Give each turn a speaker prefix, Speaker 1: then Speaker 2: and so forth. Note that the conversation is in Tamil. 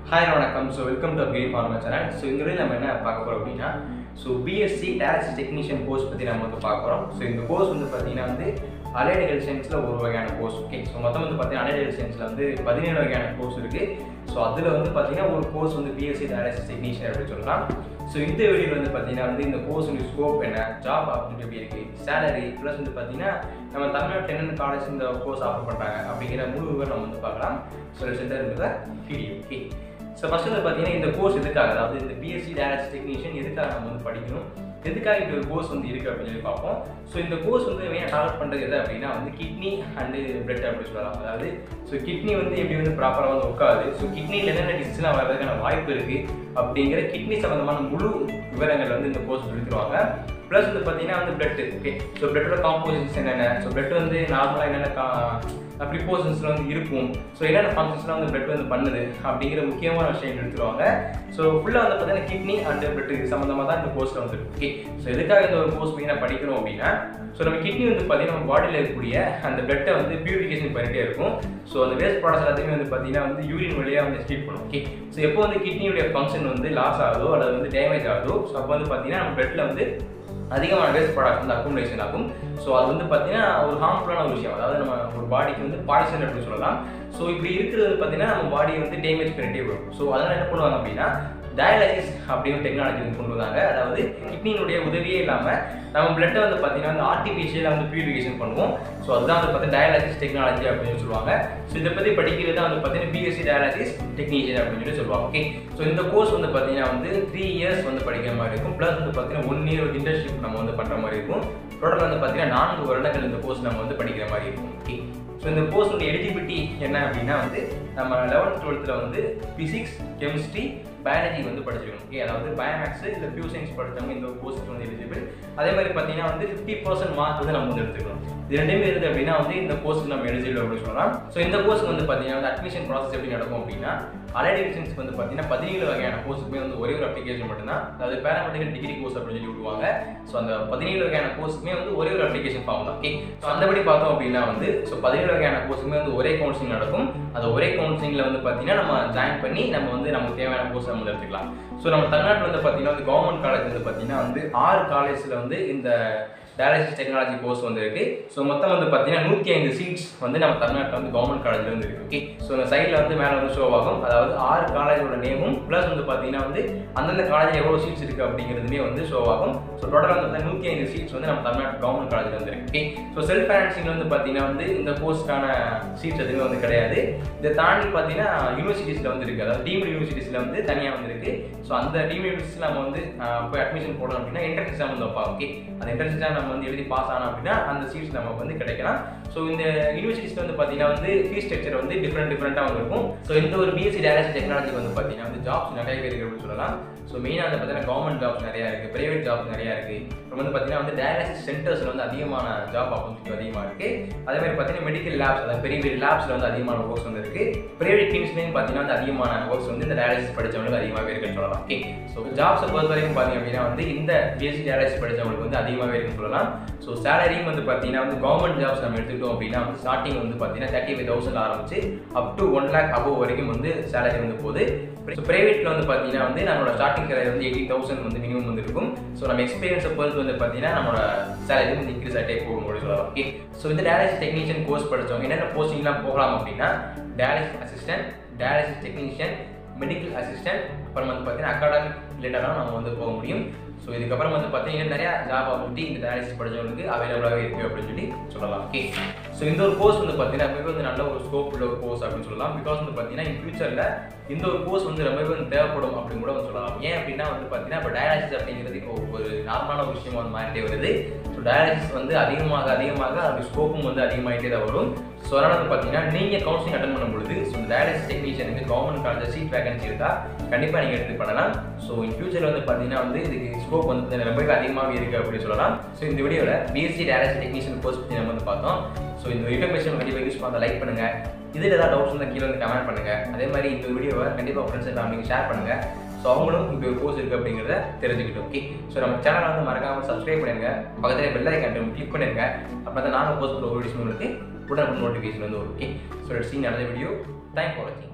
Speaker 1: ஹாய் வணக்கம் ஸோ வெல்கம் டு அப்கிரி ஃபார்மா சேனல் ஸோ இந்த வீடியோ நம்ம என்ன பார்க்க போகிறோம் அப்படின்னா ஸோ பிஎஸ்சி டேரக்ட் டெக்னீஷியன் கோர்ஸ் பற்றி நம்ம வந்து பார்க்குறோம் ஸோ இந்த கோர்ஸ் வந்து பார்த்தீங்கன்னா வந்து அலைடு ஹெல்த் சயின்ஸில் ஒரு வகையான கோர்ஸ் ஓகே ஸோ மொத்தம் வந்து பார்த்தீங்கன்னா அலைடு ஹெல்த் சயின்ஸில் வந்து பதினேழு வகையான கோர்ஸ் இருக்குது ஸோ அதில் வந்து பார்த்தீங்கன்னா ஒரு கோர்ஸ் வந்து பிஎஸ்சி டேரக்ட் டெக்னீஷியன் அப்படின்னு சொல்லலாம் ஸோ இந்த வீடியோ வந்து பார்த்தீங்கன்னா வந்து இந்த கோர்ஸுடைய ஸ்கோப் என்ன ஜாப் ஆப்பர்ச்சுனிட்டி எப்படி இருக்குது சேலரி ப்ளஸ் வந்து பார்த்தீங்கன்னா நம்ம தமிழ்நாட்டில் என்னென்ன காலேஜ் இந்த கோர்ஸ் ஆஃபர் பண்ணுறாங்க அப்படிங்கிற முழு விவரம் நம்ம வந்து பார்க்கலாம் ஸோ சென்டர் இருந்ததை வீடியோ ஓகே ஸோ ஃபர்ஸ்ட் வந்து பார்த்தீங்கன்னா இந்த கோர்ஸ் எதுக்காக அதாவது இந்த பிஎஸ்சி டேரக்ட் டெக்னீஷியன் எதுக்காக நம்ம வந்து படிக்கணும் எதுக்காக இந்த கோர்ஸ் வந்து இருக்குது அப்படின்னு சொல்லி பார்ப்போம் ஸோ இந்த கோர்ஸ் வந்து மெயினாக டார்கெட் பண்ணுறது எது அப்படின்னா வந்து கிட்னி அண்டு பிளட் அப்படின்னு சொல்லலாம் அதாவது ஸோ கிட்னி வந்து எப்படி வந்து ப்ராப்பராக வந்து உட்காது ஸோ கிட்னியில் என்னென்ன டிசீஸ்லாம் வர்றதுக்கான வாய்ப்பு இருக்குது அப்படிங்கிற கிட்னி சம்மந்தமான முழு விவரங்கள் வந்து இந்த கோர்ஸ் எடுத்துருவாங்க ப்ளஸ் வந்து பார்த்தீங்கன்னா வந்து பிளட் ஓகே ஸோ பிளட்டோட காம்போசிஷன்ஸ் என்னென்ன ஸோ பிளட் வந்து நார்மலாக என்னென்ன கா ப்ரிப்போசன்ஸில் வந்து இருக்கும் ஸோ என்னென்ன ஃபங்க்ஷன்ஸ்லாம் வந்து பிளட் வந்து பண்ணுது அப்படிங்கிற முக்கியமான விஷயம் எடுத்துருவாங்க ஸோ ஃபுல்லாக வந்து பார்த்தீங்கன்னா கிட்னி அண்ட் பிளட் இது சம்மந்தமாக தான் இந்த கோர்ஸில் வந்து ஓகே ஸோ எதுக்காக இந்த ஒரு கோர்ஸ் மெயினாக படிக்கிறோம் அப்படின்னா ஸோ நம்ம கிட்னி வந்து பார்த்தீங்கன்னா நம்ம பாடியில் இருக்கக்கூடிய அந்த பிளட்டை வந்து பியூரிஃபிகேஷன் பண்ணிட்டே இருக்கும் ஸோ அந்த வேஸ்ட் ப்ராடக்ட்ஸ் எல்லாத்தையுமே வந்து பார்த்தீங்கன்னா வந்து யூரின் வழியாக வந்து ஸ்டீட் பண்ணும் ஓகே ஸோ எப்போ வந்து கிட்னியுடைய ஃபங்க்ஷன் வந்து லாஸ் ஆகுதோ அல்லது வந்து டேமேஜ் ஆகுதோ ஸோ அப்போ வந்து பார்த்தீங்கன்னா நம்ம பிளட்டில் வந்து அதிகமான வேஸ்ட் ப்ராடக்ட் வந்து அக்குமுலேஷன் ஆகும் ஸோ அது வந்து பார்த்தீங்கன்னா ஒரு ஹார்ம்ஃபுல்லான ஒரு விஷயம் அதாவது நம்ம ஒரு பாடிக்கு வந்து பாய்சன் அப்படின்னு சொல்லலாம் ஸோ இப்படி இருக்கிறது பார்த்தீங்கன்னா நம்ம பாடியை வந்து டேமேஜ் பண்ணிட்டே வரும் ஸோ அதனால் என்ன பண்ணுவாங்க அப்படின்னா டயாலிசிஸ் அப்படின்னு டெக்னாலஜி வந்து கொண்டு வந்தாங்க அதாவது கிட்னியினுடைய உதவியே இல்லாமல் நம்ம பிளட்டை வந்து பார்த்தீங்கன்னா வந்து ஆர்டிஃபிஷியலாக வந்து பியூரிஃபிகேஷன் பண்ணுவோம் ஸோ அதுதான் வந்து பார்த்தீங்கன்னா டயாலிசிஸ் டெக்னாலஜி அப்படின்னு சொல்லுவாங்க ஸோ இதை பற்றி படிக்கிறது தான் வந்து பார்த்தீங்கன்னா பிஎஸ்சி டயாலிசிஸ் டெக்னீஷியன் அப்படின்னு சொல்லி சொல்லுவாங்க ஓகே ஸோ இந்த கோர்ஸ் வந்து பார்த்தீங்கன்னா வந்து த்ரீ இயர்ஸ் வந்து படிக்கிற மாதிரி இருக்கும் ப்ளஸ் வந்து பார்த்தீங்கன்னா ஒன் இயர் ஒரு இன்டர்ன்ஷிப் நம்ம வந்து பண்ணுற மாதிரி இருக்கும் டோட்டல் வந்து பார்த்தீங்கன்னா நான்கு வருடங்கள் இந்த கோர்ஸ் நம்ம வந்து படிக்கிற மாதிரி இருக்கும் ஓகே ஸோ இந்த கோர்ஸோட எலிஜிபிலிட்டி என்ன அப்படின்னா வந்து நம்ம லெவன்த் டுவெல்த்தில் வந்து ஃபிசிக்ஸ் கெமிஸ்ட்ரி பயாலஜி வந்து படிச்சிருக்கணும் ஓகே அதாவது பயோமேக்ஸ் இல்லை பியூ சயின்ஸ் படித்தவங்க இந்த கோர்ஸுக்கு வந்து எலிஜிபிள் அதே மாதிரி பார்த்தீங்கன்னா வந்து ஃபிஃப்டி பர்சன்ட் மார்க் வந்து நம்ம வந்து எடுத்துக்கணும் இது ரெண்டுமே இருக்குது அப்படின்னா வந்து இந்த கோர்ஸுக்கு நம்ம எலிஜிபிள் அப்படின்னு சொல்லலாம் ஸோ இந்த கோர்ஸ் வந்து பார்த்தீங்கன்னா வந்து அட்மிஷன் ப்ராசஸ் எப்படி நடக்கும் அப்படின்னா அலைட் டிவிஷன்ஸ்க்கு வந்து பார்த்தீங்கன்னா பதினேழு வகையான கோர்ஸுக்குமே வந்து ஒரே ஒரு அப்ளிகேஷன் மட்டும்தான் அதாவது பேராமெடிக்கல் டிகிரி கோர்ஸ் அப்படின்னு சொல்லி விடுவாங்க ஸோ அந்த பதினேழு வகையான கோர்ஸுக்குமே வந்து ஒரே ஒரு அப்ளிகேஷன் ஃபார்ம் தான் ஓகே ஸோ அந்தபடி பார்த்தோம் அப்படின்னா வந்து ஸோ பதினேழு வகையான கோர்ஸுக்குமே வந்து ஒரே கவுன்சிலிங் நடக்கும் அந்த ஒரே கவுன்சிலிங்கில் வந்து பார்த்தீங்கன்னா நம்ம ஜாயின் பண்ணி நம்ம வந்து நமக்கு தேவையான கோர்ஸ் நம்ம எடுத்துக்கலாம் ஸோ நம்ம தமிழ்நாட்டில் வந்து பார்த்தீங்கன்னா வந்து கவர்மெண்ட் காலேஜ் வந்து பார்த்தீங்கன்னா வந்து ஆறு காலேஜில் வந்து இந்த டயாலிசிஸ் டெக்னாலஜி கோர்ஸ் வந்து இருக்கு ஸோ மொத்தம் வந்து பார்த்தீங்கன்னா நூற்றி ஐந்து சீட்ஸ் வந்து நம்ம தமிழ்நாட்டில் வந்து கவர்மெண்ட் காலேஜில் வந்து இருக்கு ஓகே ஸோ இந்த சைடில் வந்து மேலே வந்து ஷோ ஆகும் அதாவது ஆறு காலேஜோட நேமும் ப்ளஸ் வந்து பார்த்தீங்கன்னா வந்து அந்தந்த காலேஜில் எவ்வளோ சீட்ஸ் இருக்கு அப்படிங்கிறதுமே வந்து ஷோ ஆகும் ஸோ டோட்டலாக வந்து நூற்றி ஐந்து சீட்ஸ் வந்து நம்ம தமிழ்நாட்டு கவர்மெண்ட் காலேஜில் வந்து இருக்கு ஓகே ஸோ செல்ஃப் ஃபைனான்சிங் வந்து பார்த்தீங்கன்னா வந்து இந்த கோர்ஸ்க்கான சீட்ஸ் எதுவுமே வந்து கிடையாது இதை தாண்டி பார்த்தீங்கன்னா யூனிவர்சிட்டிஸில் வந்து இருக்கு அதாவது டீம்டு யூனிவர்சிட்டிஸில் வந்து தனியாக வந்து இருக்கு ஸோ அந்த டீம் யூனிவர்சிட்டியில் நம்ம வந்து ஆஹ், போய் அட்மிஷன் போடணும் அப்படின்னா என்ட்ரன்ஸ் எக்ஸாம் வந்து வைப்பாங்க ஓகே அந்த என்ட்ரன்ஸ் எக்ஸாம் நம்ம வந்து எழுதி பாஸ் ஆனோம் அப்படின்னா அந்த சீட்ஸ் நமக்கு வந்து கிடைக்கலாம் ஸோ இந்த யூனிவர்சிட்டிஸ் வந்து பார்த்தீங்கன்னா வந்து ஃபீஸ் ஸ்ட்ரக்சர் வந்து டிஃப்ரெண்ட் டிஃப்ரெண்ட்டாக வந்து இருக்கும் ஸோ இந்த ஒரு பிஎஸ்சி டேரக்ட் டெக்னாலஜி வந்து பார்த்தீங்கன்னா வந்து ஜாப்ஸ் நிறைய பேர் இருக்கு அப்படின்னு சொல்லலாம் ஸோ மெயினாக வந்து பார்த்தீங்கன்னா கவர்மெண்ட் ஜாப்ஸ் நிறையா இருக்குது ப்ரைவேட் ஜாப்ஸ் நிறையா இருக்குது அப்புறம் வந்து பார்த்தீங்கன்னா வந்து டயாலிசிஸ் சென்டர்ஸில் வந்து அதிகமான ஜாப் ஆப்பர்ச்சுனிட்டி அதிகமாக இருக்குது அதே மாதிரி பார்த்தீங்கன்னா மெடிக்கல் லேப்ஸ் அதாவது பெரிய பெரிய லேப்ஸில் வந்து அதிகமான ஒர்க்ஸ் வந்து இருக்குது ப்ரைவேட் டீம்ஸ்லேயும் பார்த்தீங்கன்னா வந்து அதிகமான ஒர்க்ஸ் வந்து இந்த டயாலிசிஸ் படித்தவங்களுக்கு அதிகமாகவே இருக்குன்னு சொல்லலாம் ஓகே ஸோ ஜாப்ஸை பொறுத்த வரைக்கும் பார்த்தீங்க அப்படின்னா வந்து இந்த பிஎஸ்சி டயாலிசிஸ் படித்தவங்களுக்கு வந்து அதிகமாகவே இருக்குன்னு சொல்லலாம் ஸோ சேலரியும் வந்து பார்த்தீங்கன்னா வந்து கவர்மெண்ட் ஜாப்ஸ் நம்ம எடுத்துக்கிட்டோம் அப்படின்னா வந்து ஸ்டார்டிங் வந்து பார்த்தீங்கன்னா தேர்ட்டி ஃபைவ் தௌசண்ட் ஆரம்பிச்சு up to one lakh above வரைக்கும் வந்து சேலரி வந்து போகுது ஸோ ப்ரைவேட்டில் வந்து பார்த்தீங்கன்னா வந்து நம்மளோட ஸ்டார்டிங் சேலரி வந்து எயிட்டி தௌசண்ட் வந்து மினிமம் வந்து இருக்கும் ஸோ நம்ம எக்ஸ்பீரியன்ஸை பொறுத்து வந்து பார்த்தீங்கன்னா நம்மளோட சேலரி வந்து இன்க்ரீஸ் ஆகிட்டே போகும் அப்படின்னு சொல்லலாம் ஓகே ஸோ இந்த டயாலிசிஸ் டெக்னீஷியன் கோர்ஸ் படித்தவங்க என்னென்ன போஸ்டிங்லாம் போகலாம் அப்படின்னா dialysis assistant dialysis technician medical assistant அப்புறம் வந்து பார்த்தீங்கன்னா அகாடமிக் ரிலேட்டடாக நம்ம வந்து போக முடியும் ஸோ இதுக்கப்புறம் வந்து பார்த்தீங்கன்னா நிறையா ஜாப் ஆப்பர்ச்சுனிட்டி இந்த டயாலிசிஸ் படித்தவங்களுக்கு அவைலபிளாகவே இருக்குது அப்படின்னு சொல்லி சொல்லலாம் ஓகே ஸோ இந்த ஒரு கோர்ஸ் வந்து பார்த்தீங்கன்னா ரொம்பவே வந்து நல்ல ஒரு ஸ்கோப் உள்ள ஒரு கோர்ஸ் அப்படின்னு சொல்லலாம் பிகாஸ் வந்து பார்த்தீங்கன்னா இன் ஃபியூச்சரில் இந்த ஒரு கோர்ஸ் வந்து ரொம்பவே வந்து தேவைப்படும் அப்படின்னு கூட வந்து சொல்லலாம் ஏன் அப்படின்னா வந்து பார்த்தீங்கன்னா இப்போ டயாலிசிஸ் அப்படிங்கிறது இப்போ ஒரு நார்மலான ஒரு விஷயமா வந்து மாறிட்டே வருது ஸோ டயாலிசிஸ் வந்து அதிகமாக அதிகமாக அது ஸ்கோப்பும் வந்து அதிகமாகிட்டே தான் வரும் ஸோ அதனால் வந்து பார்த்தீங்கன்னா நீங்கள் கவுன்சிலிங் அட்டன் பண்ணும் பொழுது ஸோ இந்த டயாலிசிஸ் டெக்னீஷியனுக்கு கவர்மெண்ட் காலேஜ் சீட் வேகன்சி இருக்கா கண்டிப்பாக நீங்கள் எடுத்து பண்ணலாம் ஸோ இன் ஃபியூச்சரில் வந்து பார்த்தீங்கன்னா வந்து இதுக்கு ஸ்கோப் வந்து பார்த்தீங்கன்னா ரொம்பவே அதிகமாகவே இருக்குது அப்படின்னு சொல்லலாம் ஸோ இந்த வீடியோவில் பிஎஸ்சி டயாலிசிஸ் டெக்னீஷியன் கோர்ஸ் பற்றி நம்ம வந்து பார்த்தோம் ஸோ இந்த இன்ஃபர்மேஷன் கண்டிப்பாக யூஸ் பண்ண லைக் பண்ணுங்கள் இதில் ஏதாவது டவுட்ஸ் இருந்தால் கீழே வந்து கமெண்ட் பண்ணுங்கள் அதே மாதிரி இந்த வீடியோவை கண்டிப்பாக ஃப்ரெண்ட்ஸ் எல்லாம் நீங்கள் ஷேர் பண்ணுங்கள் ஸோ அவங்களும் இப்படி ஒரு கோர்ஸ் இருக்குது அப்படிங்கிறத தெரிஞ்சுக்கிட்டோம் ஓகே ஸோ நம்ம சேனலை வந்து மறக்காமல் சப்ஸ்கிரைப் பண்ணுங்க பக்கத்தில் பெல் ஐக்கான் கிளிக் பண்ணிருங்க அப்போ தான் நாங்கள் போஸ்ட் பண்ணுற வீடியோஸ் உங்களுக்கு உடனே நோட்டிஃபிகேஷன் வந்து வரும் ஓகே ஸோ சீன் நடந்த வீடியோ தேங்க் ஃபார் வாட்சிங்